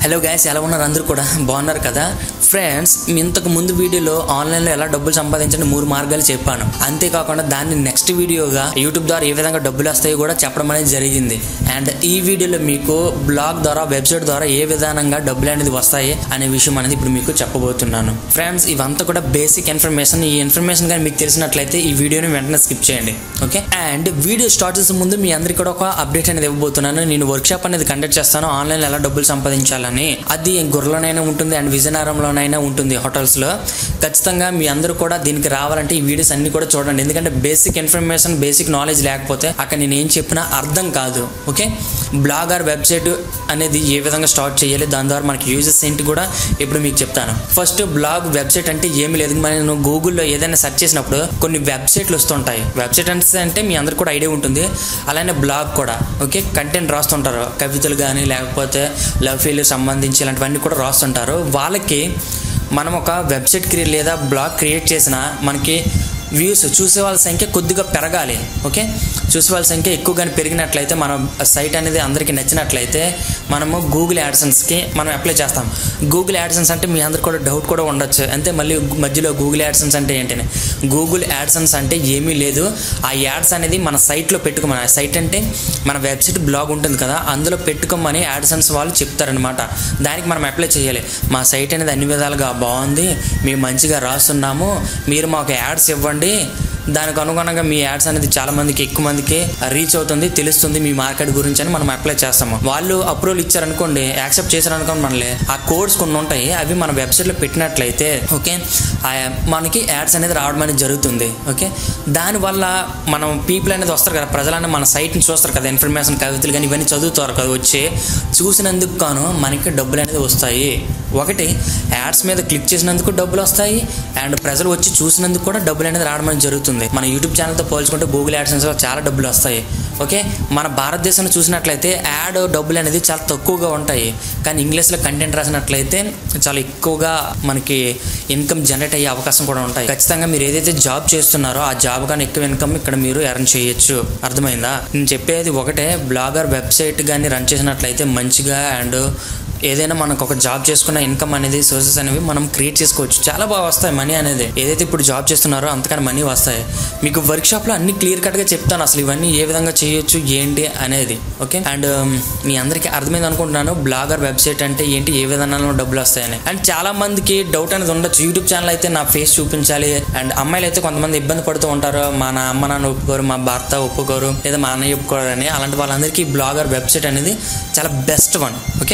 hello guys ఎలా ఉన్నారు అందరూ కూడా బాగున్నారు కదా ఫ్రెండ్స్ మీ ఇంతకు ముందు వీడియోలో ఆన్లైన్లో ఎలా డబ్బులు సంపాదించండి మూడు మార్గాలు చెప్పాను అంతేకాకుండా దాన్ని నెక్స్ట్ వీడియోగా యూట్యూబ్ ద్వారా ఏ విధంగా డబ్బులు వస్తాయో కూడా చెప్పడం అనేది జరిగింది అండ్ ఈ వీడియోలో మీకు బ్లాగ్ ద్వారా వెబ్సైట్ ద్వారా ఏ విధానంగా డబ్బులు అనేది వస్తాయి అనే విషయం అనేది ఇప్పుడు మీకు చెప్పబోతున్నాను ఫ్రెండ్స్ ఇవంతా కూడా బేసిక్ ఇన్ఫర్మేషన్ ఈ ఇన్ఫర్మేషన్ కానీ మీకు తెలిసినట్లయితే ఈ వీడియోని వెంటనే స్కిప్ చేయండి ఓకే అండ్ వీడియో స్టార్ట్ చేసే ముందు మీ అందరికీ కూడా ఒక అప్డేట్ అనేది ఇవ్వబోతున్నాను నేను వర్క్షాప్ అనేది కండక్ట్ చేస్తాను ఆన్లైన్ ఎలా డబ్బులు సంపాదించాలని అది గుర్రలోనైనా ఉంటుంది అండ్ విజయనగరంలోనైనా ఉంటుంది హోటల్స్ లో ఖచ్చితంగా మీ అందరూ కూడా దీనికి రావాలంటే ఈ వీడియోస్ అన్ని కూడా చూడండి ఎందుకంటే బేసిక్ ఇన్ఫర్మేషన్ బేసిక్ నాలెడ్జ్ లేకపోతే అక్కడ నేను ఏం చెప్పినా అర్థం కాదు ఓకే బ్లాగ్ ఆర్ వెబ్సైట్ అనేది ఏ విధంగా స్టార్ట్ చేయాలి దాని ద్వారా మనకి యూజెస్ ఏంటి కూడా ఇప్పుడు మీకు చెప్తాను ఫస్ట్ బ్లాగ్ వెబ్సైట్ అంటే ఏమి లేదు మనం గూగుల్లో ఏదైనా సెర్చ్ చేసినప్పుడు కొన్ని వెబ్సైట్లు వస్తుంటాయి వెబ్సైట్ అంటే మీ అందరికి కూడా ఐడియా ఉంటుంది అలానే బ్లాగ్ కూడా ఓకే కంటెంట్ రాస్తుంటారు కవితలు కానీ లేకపోతే లవ్ ఫెయిల్యూర్ సంబంధించి ఇలాంటివన్నీ కూడా రాస్తుంటారు వాళ్ళకి మనం ఒక వెబ్సైట్ క్రియేట్ లేదా బ్లాగ్ క్రియేట్ చేసిన మనకి వ్యూస్ చూసే వాళ్ళ సంఖ్య కొద్దిగా పెరగాలి ఓకే చూసే వాళ్ళ సంఖ్య ఎక్కువగానే పెరిగినట్లయితే మన సైట్ అనేది అందరికీ నచ్చినట్లయితే మనము గూగుల్ యాడ్సెన్స్కి మనం అప్లై చేస్తాం గూగుల్ యాడ్సెన్స్ అంటే మీ అందరికి కూడా డౌట్ కూడా ఉండొచ్చు అంతే మళ్ళీ మధ్యలో గూగుల్ యాడ్సెన్స్ అంటే ఏంటని గూగుల్ యాడ్సెన్స్ అంటే ఏమీ లేదు ఆ యాడ్స్ అనేది మన సైట్లో పెట్టుకోమని ఆ సైట్ అంటే మన వెబ్సైట్ బ్లాగ్ ఉంటుంది కదా అందులో పెట్టుకోమని యాడ్సెన్స్ వాళ్ళు చెప్తారనమాట దానికి మనం అప్లై చేయాలి మా సైట్ అనేది అన్ని విధాలుగా బాగుంది మేము మంచిగా రాస్తున్నాము మీరు మాకు యాడ్స్ ఇవ్వండి దానికి అనుగుణంగా మీ యాడ్స్ అనేది చాలా మందికి ఎక్కువ మందికి రీచ్ అవుతుంది తెలుస్తుంది మీ మార్కెట్ గురించి అని మనం అప్లై చేస్తాము వాళ్ళు అప్రూవల్ ఇచ్చారనుకోండి యాక్సెప్ట్ చేశారనుకోండి మనల్ని ఆ కోడ్స్ కొన్ని ఉంటాయి అవి మన వెబ్సైట్లో పెట్టినట్లయితే ఓకే ఆ మనకి యాడ్స్ అనేది రావడం అనేది జరుగుతుంది ఓకే దానివల్ల మనం పీపుల్ అనేది వస్తారు కదా ప్రజలన్నీ మన సైట్ని చూస్తారు కదా ఇన్ఫర్మేషన్ కవితలు కానీ ఇవన్నీ చదువుతారు కదా వచ్చి చూసినందుకు గాను మనకి డబ్బులు అనేది వస్తాయి ఒకటి యాడ్స్ మీద క్లిక్ చేసినందుకు డబ్బులు వస్తాయి అండ్ ప్రజలు వచ్చి చూసినందుకు కూడా డబ్బులు అనేది రావడం అనేది జరుగుతుంది మన యూట్యూబ్ ఛానల్తో పోల్చుకుంటే గూగుల్ యాడ్సెన్స్లో చాలా డబ్బులు వస్తాయి ఓకే మన భారతదేశంలో చూసినట్లయితే యాడ్ డబ్బులు అనేది చాలా తక్కువగా ఉంటాయి కానీ ఇంగ్లీష్లో కంటెంట్ రాసినట్లయితే చాలా ఎక్కువగా మనకి ఇన్కమ్ జనరేట్ అయ్యే అవకాశం కూడా ఉంటాయి ఖచ్చితంగా మీరు ఏదైతే జాబ్ చేస్తున్నారో ఆ జాబ్ కానీ ఎక్కువ ఇన్కమ్ ఇక్కడ మీరు ఎర్న్ చేయొచ్చు అర్థమైందా నేను చెప్పేది ఒకటే బ్లాగర్ వెబ్సైట్ కానీ రన్ చేసినట్లయితే మంచిగా అండ్ ఏదైనా మనకు ఒక జాబ్ చేసుకున్న ఇన్కమ్ అనేది సోర్సెస్ అనేవి మనం క్రియేట్ చేసుకోవచ్చు చాలా బాగా వస్తాయి మనీ అనేది ఏదైతే ఇప్పుడు జాబ్ చేస్తున్నారో అంతకన్నా మనీ వస్తాయి మీకు వర్క్ షాప్లో అన్ని క్లియర్ కట్గా చెప్తాను అసలు ఇవన్నీ ఏ విధంగా చేయొచ్చు ఏంటి అనేది ఓకే అండ్ మీ అందరికీ అర్థమైంది అనుకుంటున్నాను బ్లాగర్ వెబ్సైట్ అంటే ఏంటి ఏ విధానంలో డబ్బులు వస్తాయని అండ్ చాలా మందికి డౌట్ అనేది ఉండొచ్చు యూట్యూబ్ ఛానల్ అయితే నా ఫేస్ చూపించాలి అండ్ అమ్మాయిలు అయితే కొంతమంది ఇబ్బంది పడుతూ ఉంటారు మా నా అమ్మ నాన్న ఒప్పుకోరు మా భర్త ఒప్పుకోరు లేదా మా అన్నయ్య ఒప్పుకోరు అని అలాంటి వాళ్ళందరికీ బ్లాగర్ వెబ్సైట్ అనేది చాలా బెస్ట్ వన్ ఓకే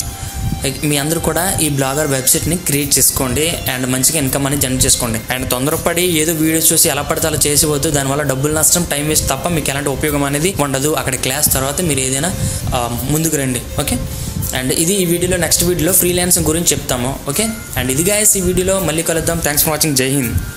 మీ అందరూ కూడా ఈ బ్లాగర్ వెబ్సైట్ని క్రియేట్ చేసుకోండి అండ్ మంచిగా ఇన్కమ్ అనేది జనరేట్ చేసుకోండి అండ్ తొందరపడి ఏదో వీడియోస్ చూసి ఎలా పడితే అలా చేసివద్దు దానివల్ల డబ్బులు నష్టం టైం వేస్ట్ తప్ప మీకు ఎలాంటి ఉపయోగం అనేది ఉండదు అక్కడ క్లాస్ తర్వాత మీరు ఏదైనా ఆ, ముందుకు రండి ఓకే అండ్ ఇది ఈ వీడియోలో నెక్స్ట్ వీడియోలో ఫ్రీలాన్సింగ్ గురించి చెప్తాము ఓకే అండ్ ఇది గాయస్ ఈ వీడియోలో మళ్ళీ కలుద్దాం థ్యాంక్స్ ఫర్ వాచింగ్ జై హింద్